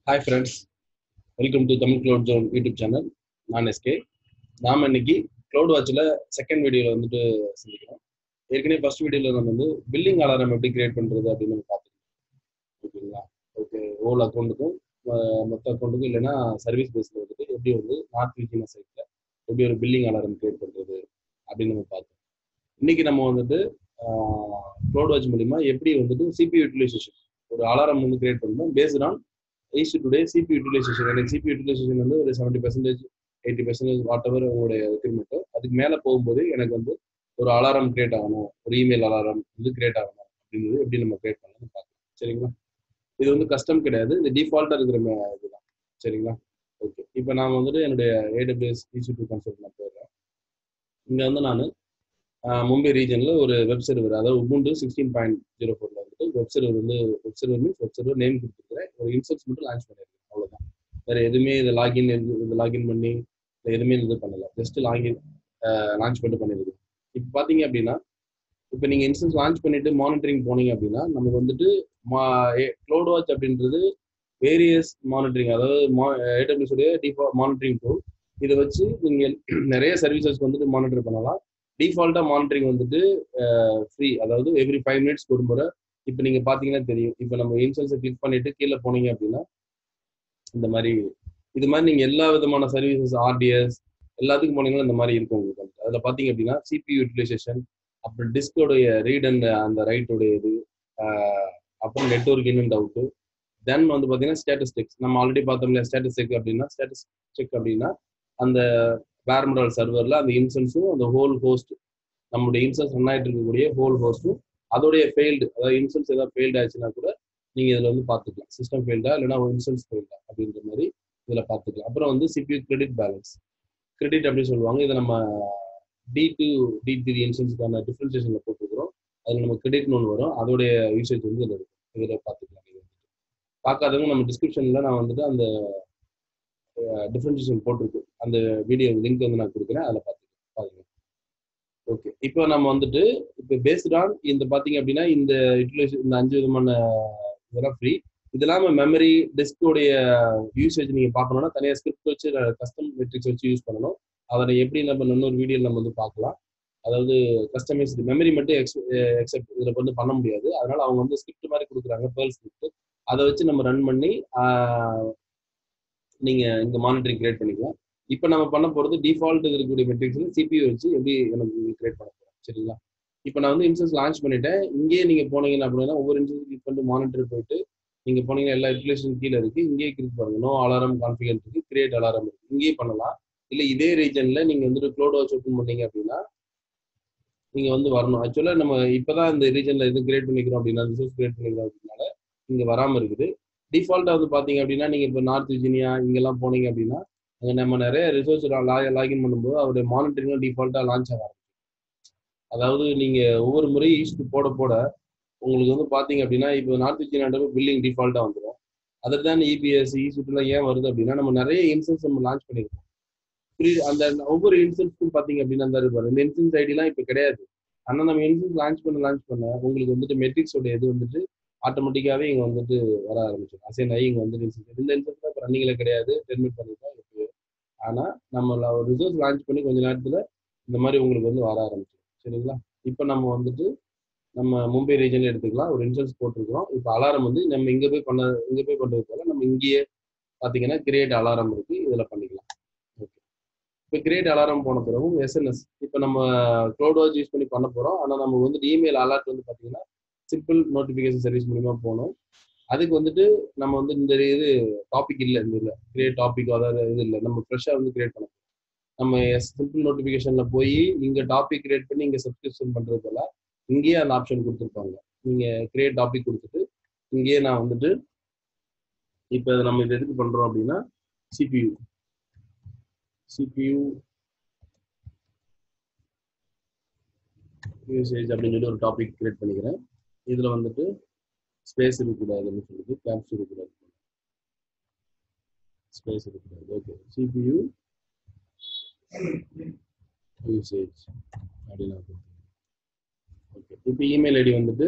Hi friends welcome to Tamil cloud zone YouTube channel நான் SK நாம் இன்னைக்கு க்ளவுட் வாட்சில் செகண்ட் வீடியோவில் வந்துட்டு சந்திக்கிறோம் ஏற்கனவே ஃபர்ஸ்ட் வீடியோவில் நம்ம வந்து பில்லிங் அலாரம் எப்படி கிரியேட் பண்ணுறது அப்படின்னு நம்ம பார்த்துருக்கோம் ஓகேங்களா ஓகே ஓல் அக்கௌண்ட்டுக்கும் மொத்த அக்கௌண்ட்டுக்கும் இல்லைன்னா சர்வீஸ் பேஸில் வந்துட்டு எப்படி வந்து நார்த் விஜினா சைட்டில் எப்படி ஒரு பில்லிங் அலாரம் கிரியேட் பண்ணுறது அப்படின்னு நம்ம பார்த்தோம் இன்னைக்கு நம்ம வந்துட்டு க்ளவுட் வாட்ச் மூலிமா எப்படி வந்துட்டு சிபி யூட்டிலைசேஷன் ஒரு அலாரம் வந்து கிரியேட் பண்ணணும் based on east today CPU utilization எனக்கு சிபி யூட்டிலைசேஷன் வந்து ஒரு seventy percentage eighty percentage whatever உங்களுடைய ரெக்யூர்மெண்ட்டோ அதுக்கு மேலே போகும்போது எனக்கு வந்து ஒரு அலாரம் கிரியேட் ஆகணும் ஒரு இமெயில் அலாரம் வந்து கிரியேட் ஆகணும் அப்படிங்கிறது எப்படி நம்ம கிரியேட் பண்ணலாம்னு பார்க்கலாம் சரிங்களா இது வந்து கஸ்டம் கிடையாது இது டிஃபால்ட்டாக இருக்கிற இதுதான் சரிங்களா ஓகே இப்போ நான் வந்துட்டு என்னுடைய ஏடபிள்யூஎஸ் ஈசி டூ கன்சல்ட் நான் போயிடுறேன் இங்கே வந்து நான் மும்பை ரீஜனில் ஒரு வெப் சர்வர் அதாவது உபுண்டு சிக்ஸ்டீன் பாயிண்ட் ஜீரோ ஃபோரில் வந்துட்டு வெப் சர்வர் வந்து web server means web server name கொடுத்துருக்கிறேன் ஒரு இன்செர்ட்ஸ் மட்டும் லான்ச் பண்ணியிருக்கேன் அவ்வளோதான் வேறு எதுவுமே இதை லாகின் இது லாகின் பண்ணி இல்லை எதுவுமே இது பண்ணல ஜஸ்ட் லாகின் லான்ச் பண்ணிட்டு பண்ணியிருக்கேன் இப்போ பார்த்தீங்க அப்படின்னா இப்போ நீங்கள் இன்ஸ்டன்ஸ் லான்ச் பண்ணிட்டு மானிட்டரிங் போனீங்க அப்படின்னா நமக்கு வந்துட்டு மா க்ளவுட் வாட்ச் அப்படின்றது வேரியஸ் மானிட்டரிங் அதாவது ஏடபிள்யூஸ் உடைய டிஃபா மானிட்டரிங் டூல் இதை வச்சு நீங்கள் நிறைய சர்வீசஸ்க்கு வந்துட்டு மானிட்டர் பண்ணலாம் டிஃபால்ட்டாக மானிட்டரிங் வந்துட்டு ஃப்ரீ அதாவது எவ்ரி ஃபைவ் மினிட்ஸ்க்கு ஒரு முறை இப்போ நீங்கள் பார்த்தீங்கன்னா தெரியும் இப்போ நம்ம இன்சூரன்ஸை கிளிக் பண்ணிட்டு கீழே போனீங்க அப்படின்னா இந்த மாதிரி இது மாதிரி நீங்கள் எல்லா விதமான சர்வீசஸ் ஆர்டிஎஸ் எல்லாத்துக்கும் போனீங்கன்னா இந்த மாதிரி இருக்கும் உங்களுக்கு வந்து அதில் பார்த்தீங்க அப்படின்னா சிபி யூட்டிலைசேஷன் அப்புறம் டிஸ்கோடைய ரீட் அண்ட் அந்த ரைட்டோடைய இது அப்புறம் network in and out then வந்து பார்த்தீங்கன்னா ஸ்டேட்டஸ்டிக்ஸ் நம்ம ஆல்ரெடி பார்த்தோம் இல்லையா ஸ்டேட்டஸ்டிக் அப்படின்னா ஸ்டேட்டஸ் செக் அப்படின்னா அந்த பேரமடல் சர்வரில் அந்த இன்சன்ஸும் அந்த ஹோல் ஹோஸ்ட் நம்மளுடைய இன்சன்ஸ் ரன் ஆகிட்டு இருக்கக்கூடிய ஹோல் ஹோஸ்ட்டும் அதோடைய ஃபெயில்டு அதாவது இன்சன்ஸ் ஏதாவது ஃபெயில்டு ஆச்சுன்னா கூட நீங்கள் இதில் வந்து பார்த்துக்கலாம் சிஸ்டம் ஃபெயில்டா இல்லைனா இன்சன்ஸ் ஃபெயில்டா அப்படின்ற மாதிரி இதில் பார்த்துக்கலாம் அப்புறம் வந்து சிபியூ கிரெடிட் பேலன்ஸ் கிரெடிட் அப்படின்னு சொல்லுவாங்க இதை நம்ம டி டூ டி த்ரீ இன்சூரன்ஸ்க்கான டிஃப்ரென்சியேஷனில் போட்டுக்கிறோம் அதில் நம்ம கிரெடிட்னு ஒன்று வரும் அதோடைய யூசேஜ் வந்து இதில் இருக்கும் இதில் பார்த்துக்கலாம் நீங்கள் பார்க்காதவங்க நம்ம டிஸ்கிரிப்ஷனில் நான் வந்துட்டு அந்த டிஃப்ரென்சியேஷன் போட்டிருக்கு அந்த வீடியோ லிங்க் வந்து நான் கொடுக்குறேன் அதில் பார்த்துக்கலாம் பாருங்க ஓகே இப்போ நம்ம வந்துட்டு இப்போ பேஸ்ட் ஆன் இந்த பார்த்தீங்க அப்படின்னா இந்த யூட்டிலைசேஷன் இந்த அஞ்சு விதமான இதெல்லாம் ஃப்ரீ இது இல்லாமல் மெமரி டிஸ்கோடைய யூசேஜ் நீங்கள் பார்க்கணும்னா தனியாக ஸ்கிரிப்ட் வச்சு கஸ்டம் மெட்ரிக்ஸ் வச்சு யூஸ் பண்ணணும் அதை எப்படி நம்ம இன்னொரு வீடியோ நம்ம வந்து பார்க்கலாம் அதாவது கஸ்டமைஸ்டு மெமரி மட்டும் எக்ஸ் எக்ஸப்ட் இதில் வந்து பண்ண முடியாது அதனால அவங்க வந்து ஸ்கிரிப்ட் மாதிரி கொடுக்குறாங்க பேர்ல் ஸ்கிரிப்ட் அதை வச்சு நம்ம ரன் பண்ணி நீங்கள் இந்த மானிட்டரிங் கிரியேட் பண்ணிக்கலாம் இப்போ நம்ம பண்ண போகிறது டிஃபால்ட் இருக்கக்கூடிய மெட்ரிக்ஸில் சிபியூ வச்சு எப்படி எனக்கு கிரியேட் பண்ண போகிறோம் சரிங்களா இப்போ நான் வந்து இன்சூரன்ஸ் லான்ச் பண்ணிட்டேன் இங்கேயே நீங்கள் போனீங்கன்னா அப்படின்னா ஒவ்வொரு இன்சூரன்ஸ் கிளிக் பண்ணிட்டு மானிட்டர் போயிட்டு நீங்கள் போனீங்கன்னா எல்லா ரிகுலேஷன் கீழே இருக்குது இங்கேயே கிளிக் பாருங்க நோ அலாரம் கான்ஃபிகர் இருக்குது கிரியேட் அலாரம் இருக்குது இங்கேயே பண்ணலாம் இல்லை இதே ரீஜனில் நீங்கள் வந்துட்டு க்ளோட் வாட்ச் ஓப்பன் பண்ணீங்க அப்படின்னா நீங்கள் வந்து வரணும் ஆக்சுவலாக நம்ம இப்போ தான் இந்த ரீஜனில் எதுவும் கிரியேட் பண்ணிக்கிறோம் அப்படின்னா ரிசோர்ஸ் கிரியேட் பண்ணிக்கிறோம் அப்படின்னால இங்கே வராமல் இருக்குது டிஃபால்ட்டாக வந்து பார்த்தீங்க அப்படின்னா நீங்கள் இப்போ நார்த் விர்ஜினியா இங்கெல்லாம் போனீங்க அப்படின்னா அங்கே நம்ம நிறைய ரிசோர்ஸ் லாகின் பண்ணும்போது அவருடைய மானிட்டரிங்கும் டிஃபால்ட்டாக லான்ச் ஆக ஆரம்பிக்கும் அதாவது நீங்கள் ஒவ்வொரு முறையும் ஈஸ்ட் போட போட உங்களுக்கு வந்து பார்த்தீங்க அப்படின்னா இப்போ நார்த் விர்ஜினியாண்டப்போ பில்லிங் டிஃபால்ட்டாக வந்துடும் அதர் தான் இபிஎஸ் ஈஸ்ட்லாம் ஏன் வருது அப்படின்னா நம்ம நிறைய இன்சூரன்ஸ் நம்ம லான்ச் பண்ணியிருக்கோம் ஃப்ரீ அந்த ஒவ்வொரு இன்சூரன்ஸ்க்கும் பார்த்தீங்க அப்படின்னா அந்த இருப்பாரு இந்த இன்சூரன்ஸ் ஐடிலாம் இப்போ கிடையாது ஆனால் நம்ம இன்சூரன்ஸ் லான்ச் பண்ண லான்ச் பண்ண உங்களுக்கு வந்துட்டு மெட்ரிக்ஸோட இது வந்துட்டு ஆட்டோமேட்டிக்காகவே இங்கே வந்துட்டு வர ஆரம்பிச்சிடும் அசைன் ஆகி இங்கே வந்து இன்சூரன்ஸ் இந்த இன்சூரன்ஸ் தான் இப்போ ரன்னிங்கில் கிடையாது டெர்மிட் பண்ணிட்டோம் இப்போ ஆனால் நம்ம ஒரு ரிசோர்ஸ் லான்ச் பண்ணி கொஞ்ச நேரத்தில் இந்த மாதிரி உங்களுக்கு வந்து வர ஆரம்பிச்சிடும் சரிங்களா இப்போ நம்ம வந்துட்டு நம்ம மும்பை ரீஜன் எடுத்துக்கலாம் ஒரு இன்சூரன்ஸ் போட்டிருக்கிறோம் இப்போ அலாரம் வந்து நம்ம இங்கே போய் பண்ண இங்கே போய் பண்ணுறது போல நம்ம இங்கேயே பார்த்தீங்கன்னா கிரியேட் அலாரம் இருக்கு இதில் பண்ணிக்கலாம் ஓகே இப்போ கிரியேட் அலாரம் போன பிறகும் எஸ்என்எஸ் இப்போ நம்ம க்ளவுட் வாட்ச் யூஸ் பண்ணி பண்ண போகிறோம் ஆனால் நம்ம வந்து இமெயில் அலர்ட் வந்து பார்த்தீங்கன்னா சிம்பிள் நோட்டிஃபிகேஷன் சர்வீஸ் மூலிமா போகணும் அதுக்கு வந்துட்டு நம்ம வந்து இந்த இது டாபிக் இல்லை இந்த இல்லை கிரியேட் டாபிக் அதாவது இது இல்லை நம்ம ஃப்ரெஷ்ஷாக வந்து கிரியேட் பண்ண நம்ம சிம்பிள் நோட்டிஃபிகேஷனில் போய் இங்கே டாபிக் கிரியேட் பண்ணி இங்கே சப்ஸ்கிரிப்ஷன் பண்ணுறது போல இங்கேயே அந்த ஆப்ஷன் கொடுத்துருப்பாங்க நீங்கள் கிரியேட் டாபிக் கொடுத்துட்டு இங்கேயே நான் வந்துட்டு இப்போ நம்ம இது எதுக்கு பண்ணுறோம் அப்படின்னா சிபியூ சிபியூ யூசேஜ் அப்படின்னு சொல்லி ஒரு டாபிக் கிரியேட் பண்ணிக்கிறேன் இதில் வந்துட்டு ஸ்பேஸ் இருக்கக்கூடாதுன்னு சொல்லிட்டு கேப்ஸ் இருக்கக்கூடாது ஸ்பேஸ் இருக்கக்கூடாது ஓகே சிபியூ யூசேஜ் அப்படின்னு ஓகே இப்போ இமெயில் ஐடி வந்துட்டு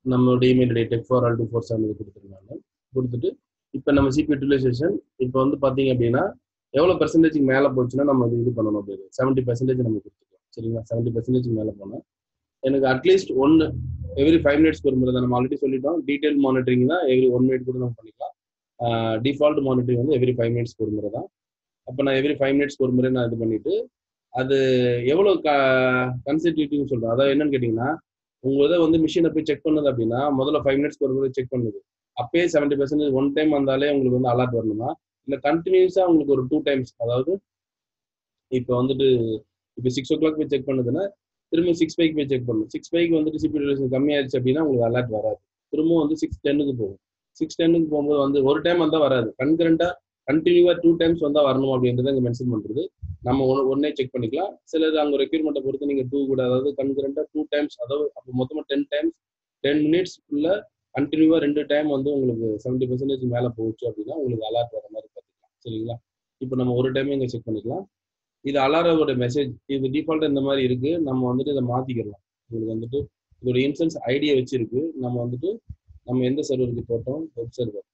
நம்மளோட email ID tech for all two four seven இது கொடுத்துருந்தாங்க கொடுத்துட்டு இப்போ நம்ம சிபி யூட்டிலைசேஷன் இப்போ வந்து பார்த்தீங்க அப்படின்னா எவ்வளோ பெர்சன்டேஜ்க்கு மேலே போச்சுன்னா நம்ம அது இது பண்ணணும் அப்படி செவன்ட்டி பெர்சன்டேஜ் நம்ம கொடுத்துருக்கோம் சரிங்களா செவன்ட்டி பெர்சன்டேஜ் மேலே போனால் எனக்கு அட்லீஸ்ட் ஒன்று எவ்ரி ஃபைவ் மினிட்ஸ்க்கு ஒரு முறை தான் நம்ம ஆல்ரெடி சொல்லிட்டோம் டீடைல் மானிட்டரிங் தான் எவ்ரி ஒன் மினிட் கூட நம்ம பண்ணிக்கலாம் டிஃபால்ட் மானிட்டரிங் வந்து எவ்ரி ஃபைவ் மினிட்ஸ்க்கு ஒரு முறை தான் அப்போ நான் எவ்ரி ஃபைவ் மினிட்ஸ்க்கு ஒரு முறை நான் இது பண்ணிட்டு அது எவ்வளோ க கன்சென்ட்ரேட்டிவ்னு சொல்கிறேன் அதாவது என்னன்னு கேட்டிங்கன்னா உங்க இதை வந்து மிஷினை போய் செக் பண்ணுது அப்படின்னா முதல்ல ஃபைவ் மினிட்ஸ்க்கு ஒரு முறை செக் பண்ணுது அப்பயே செவன்ட்டி பர்சன்டேஜ் ஒன் டைம் வந்தாலே உங்களுக்கு வந்து அலர்ட் வரணுமா இல்லை கண்டினியூஸாக உங்களுக்கு ஒரு டூ டைம்ஸ் அதாவது இப்போ வந்துட்டு இப்போ சிக்ஸ் ஓ கிளாக் போய் செக் பண்ணுதுன்னா திரும்ப சிக்ஸ் ஃபைவ் போய் செக் பண்ணணும் சிக்ஸ் ஃபைவ் வந்துட்டு சிபி டியூரேஷன் கம்மியாயிருச்சு அப்படின்னா உங்களுக்கு அலர்ட் வராது திரும்ப வந்து சிக்ஸ் டென்னுக்கு போகும் சிக்ஸ் டென்னுக்கு போகும்போது வந்து ஒரு டைம் வந்தால் வராது கன்கரண்டா கண்டினியூவா டூ டைம்ஸ் வந்தா வரணும் அப்படின்றத இங்க மென்ஷன் பண்றது நம்ம ஒன்னு- ஒண்ணே செக் பண்ணிக்கலாம் சிலது அங்க ரெக்யூர்மெண்ட்டை பொறுத்து நீங்க டூ கூட அதாவது கன்கரண்டா டூ டைம்ஸ் அதாவது அப்போ மொத்தமா டென் டைம்ஸ் டென் மினிட்ஸ்க்குள்ள கண்டினியூவா ரெண்டு டைம் வந்து உங்களுக்கு செவன்டி பர்சன்டேஜ் மேல போச்சு அப்படின்னா உங்களுக்கு அலர்ட் வர மாதிரி பார்த்துக்கலாம் சரிங்களா இப்போ நம்ம ஒரு டைம் இங்க செக் பண்ணிக்கலாம் இது அலாரோட மெசேஜ் இது டிஃபால்ட்டா இந்த மாதிரி இருக்கு நம்ம வந்துட்டு இதை மாத்திக்கலாம் உங்களுக்கு வந்துட்டு இதோட இன்சன்ஸ் ஐடியை வச்சிருக்கு நம்ம வந்துட்டு நம்ம எந்த சர்வருக்கு போட்டோம் வெப் சர்வர்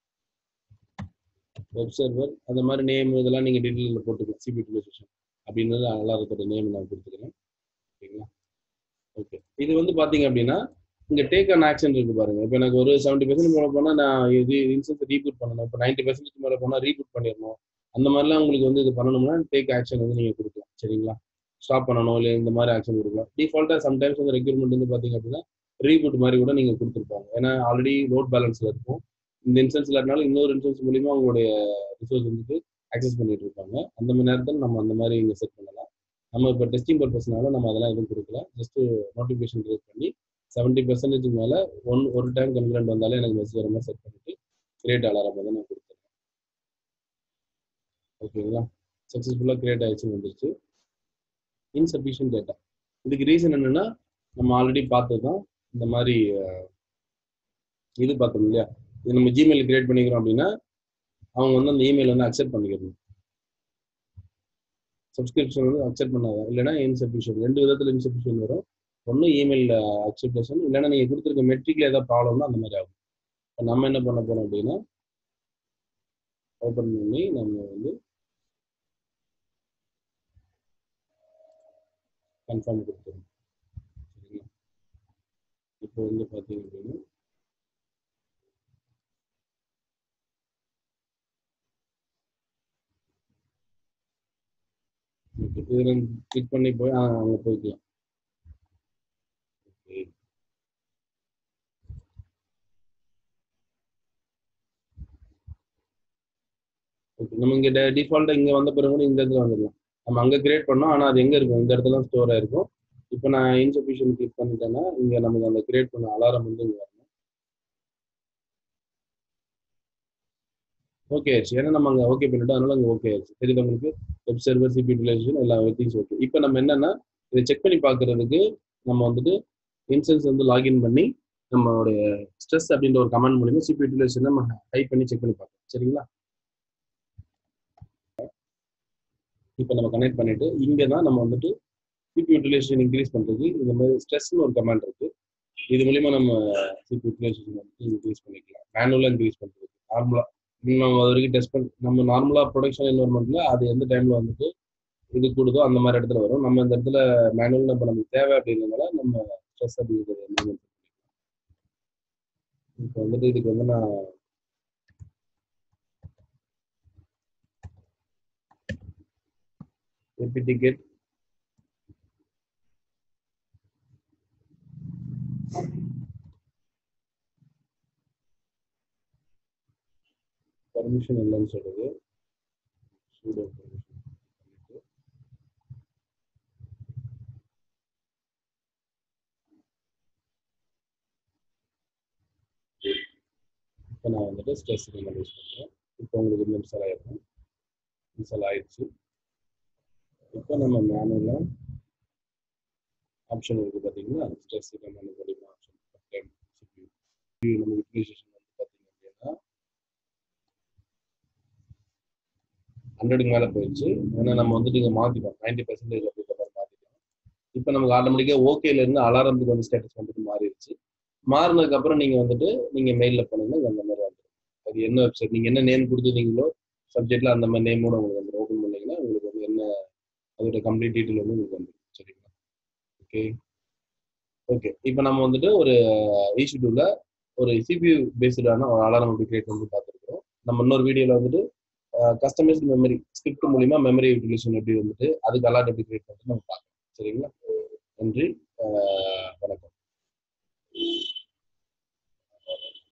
வெப் சர்வர் அந்த மாதிரி நேம் இதெல்லாம் நீங்க டீட்டெயிலில் போட்டுக்கலாம் சிபி யூட்டிலைசேஷன் அப்படின்றது அலாரத்தோட நேம் நான் கொடுத்துக்கிறேன் ஓகேங்களா ஓகே இது வந்து பாத்தீங்க அப்படின்னா இங்க டேக் அன் ஆக்ஷன் இருக்கு பாருங்க இப்போ எனக்கு ஒரு செவன்டி பர்சன்ட் மேலே போனால் நான் இது இன்சன்ஸ் ரீபூட் பண்ணணும் இப்போ நைன்டி பர்சன்டேஜ் மேலே போனால் ரீபூட் பண்ணிடணும் அந்த மாதிரிலாம் உங்களுக்கு வந்து இது பண்ணணும்னா டேக் ஆக்ஷன் வந்து நீங்க கொடுக்கலாம் சரிங்களா ஸ்டாப் பண்ணணும் இல்லை இந்த மாதிரி ஆக்ஷன் கொடுக்கலாம் டிஃபால்ட்டாக சம்டைம்ஸ் வந்து ரெக்யூர்மெண்ட் வந்து பார்த்தீங்க அப்படின்னா ரீபூட் மாதிரி கூட நீங்க கொடுத்துருப்பாங்க ஏன்னா ஆல்ரெடி லோட் பேலன்ஸ்ல இருக்கும் இந்த இன்சூரன்ஸ் இல்லாட்டினாலும் இன்னொரு இன்சூரன்ஸ் மூலியமா உங்களுடைய ரிசோர்ஸ் வந்துட்டு ஆக்சஸ் பண்ணிட்டு இருப்பாங்க அந்த மாதிரி நேரத்தில் நம்ம அந்த மாதிரி இங்க செட் பண்ணலாம் நம்ம இப்போ டெஸ்டிங் பர்பஸ்னால நம்ம அதெல்லாம் எதுவும் கொடுக்கல ஜஸ்ட் நோட்டிஃபிகேஷன் கிரியேட் பண்ணி செவன்ட்டி பர்சன்டேஜ் மேல ஒன் ஒரு டைம் கன்கிரண்ட் வந்தாலே எனக்கு மெசேஜ் வர மாதிரி செட் பண்ணிட்டு கிரியேட் அலாரம் வந்து நான் கொடுத்துருக்கேன் ஓகேங்களா சக்ஸஸ்ஃபுல்லாக கிரியேட் ஆயிடுச்சுன்னு வந்துருச்சு இன்சபிஷியன்ட் டேட்டா இதுக்கு ரீசன் என்னன்னா நம்ம ஆல்ரெடி பார்த்தது தான் இந்த மாதிரி அஹ், இது பார்த்தோம் இல்லையா இது நம்ம ஜிமெயில் கிரியேட் பண்ணிக்கிறோம் அப்படின்னா அவங்க வந்து அந்த இமெயில் வந்து அக்செப்ட் பண்ணிக்கணும் சப்ஸ்கிரிப்ஷன் வந்து அக்செப்ட் பண்ணாத இல்லைன்னா இன்சபிஷியன் ரெண்டு விதத்தில் இன்சபிஷியன் வரும் ஒன்று இமெயில் அக்செப்டேஷன் இல்லைன்னா நீங்கள் கொடுத்துருக்க மெட்ரிக்ல ஏதாவது ப்ராப்ளம்னா அந்த மாதிரி ஆகும் இப்போ நம்ம என்ன பண்ண போறோம் அப்படின்னா ஓப்பன் பண்ணி நம்ம வந்து கன்ஃபார்ம் கொடுத்துருவோம் சரிங்களா இப்போ வந்து பார்த்தீங்க அப்படின்னா இதில் கிளிக் பண்ணி போய் ஆ, அங்க போய்க்கலாம் Okay. ஓகே நம்ம இங்க டிஃபால்ட்டா இங்க வந்த பிறகு கூட இந்த இடத்துல வந்துடலாம் நம்ம அங்க கிரியேட் பண்ணோம் ஆனா அது எங்க இருக்கும் இந்த இடத்துல ஸ்டோர் ஆயிருக்கும் இப்போ நான் இன்சபிஷியன் கிளிக் பண்ணிட்டேன்னா இங்க நமக்கு அந்த கிரியேட் பண்ண அலாரம் வந்து இங்க வரணும் ஓகே ஆயிடுச்சு ஏன்னா நம்ம அங்க ஓகே பண்ணிட்டோம் அதனால அங்க ஓகே ஆயிடுச்சு தெரியுது உங்களுக்கு வெப் சர்வர் சிபி யூட்டிலைசேஷன் எல்லா திங்ஸ் ஓகே இப்போ நம்ம என்னன்னா இதை செக் பண்ணி பார்க்கறதுக்கு நம்ம வந்துட்டு இன்சன்ஸ் வந்து லாகின் பண்ணி நம்மளுடைய ஸ்ட்ரெஸ் அப்படின்ற ஒரு கமெண்ட் மூலியமா சிபி யூட்டிலைசேஷன் நம்ம டைப் பண்ணி செக் பண்ணி பார்க்கலாம் சரிங்களா இப்போ நம்ம கனெக்ட் பண்ணிட்டு இங்கே தான் நம்ம வந்துட்டு சிபி யூட்டிலைசேஷன் இன்க்ரீஸ் பண்ணுறது இந்த மாதிரி ஸ்ட்ரெஸ்னு ஒரு கமெண்ட் இருக்கு இது மூலியமா நம்ம சிபி யூட்டிலைசேஷன் வந்துட்டு இன்க்ரீஸ் பண்ணிக்கலாம் மேனுவலாக இன்க்ரீஸ் பண்ணுறது நார்மலாக நம்ம அது வரைக்கும் டெஸ்ட் பண்ணி நம்ம நார்மலாக ப்ரொடக்ஷன் என்வரன்மெண்ட்ல அது எந்த டைம்ல வந்துட்டு இது கூடுதோ அந்த மாதிரி இடத்துல வரும் நம்ம இந்த இடத்துல மேனுவல் இப்போ நமக்கு தேவை அப்படின்றதுனால நம்ம ஸ்ட்ரெஸ் அப்படிங்கிறது manual பண்ணிக்கலாம் இப்போ வந்துட்டு இதுக்கு வந்து நான் எப்பி டிக்கெட் பர்மிஷன் இல்லைன்னு சொல்லுது sudo permission பண்ணிட்டு இப்போ நான் வந்துட்டு ஸ்ட்ரெஸ் ரிமூவ் யூஸ் பண்ணுறேன் இப்போ உங்களுக்கு இந்த இன்ஸ்டால் ஆயிருக்கும் இன்ஸ்டால் ஆயிடுச்சு இப்போ நம்ம மேனுவலாக ஆப்ஷன் இருக்குது பார்த்தீங்கன்னா ஸ்ட்ரெஸ் ரிமூவ் மூலியமா ஆப்ஷன் நம்ம யூட்டிலைசேஷன் வந்து பார்த்தீங்க அப்படின்னா ஹண்ட்ரடுக்கு மேலே போயிடுச்சு ஏன்னா நம்ம வந்துட்டு இங்கே மாற்றிட்டோம் நைன்டி பர்சன்டேஜ் அப்படின்ற மாதிரி மாற்றிட்டோம் இப்போ நமக்கு ஆட்டோமேட்டிக்காக ஓகேல இருந்து அலாரத்துக்கு வந்து ஸ்டேட்டஸ் வந்துட்டு மாறிடுச்சு மாறினதுக்கு அப்புறம் நீங்க வந்துட்டு நீங்க மெயில்ல போனீங்கன்னா இது அந்த மாதிரி வந்துடும் அது என்ன வெப்சைட் நீங்க என்ன நேம் கொடுத்துருந்தீங்களோ சப்ஜெக்ட்ல அந்த மாதிரி நேமோட உங்களுக்கு வந்து ஓப்பன் பண்ணீங்கன்னா உங்களுக்கு வந்து என்ன அதோட கம்ப்ளீட் டீட்டெயில் வந்து உங்களுக்கு வந்துடும் சரிங்களா ஓகே ஓகே இப்போ நம்ம வந்துட்டு ஒரு ஈஷு டூல ஒரு சிபியூ பேஸ்டான ஒரு அலாரம் எப்படி கிரியேட் பண்ணி பார்த்துருக்கோம் நம்ம இன்னொரு வீடியோல வந்துட்டு கஸ்டமைஸ்டு மெமரி ஸ்கிரிப்ட் மூலியமா மெமரி யூட்டிலைசேஷன் எப்படி வந்துட்டு அதுக்கு அலாட் எப்படி கிரியேட் பண்ணிட்டு நம்ம பார்க்கலாம் சரிங்களா நன்றி அஹ் வணக்கம்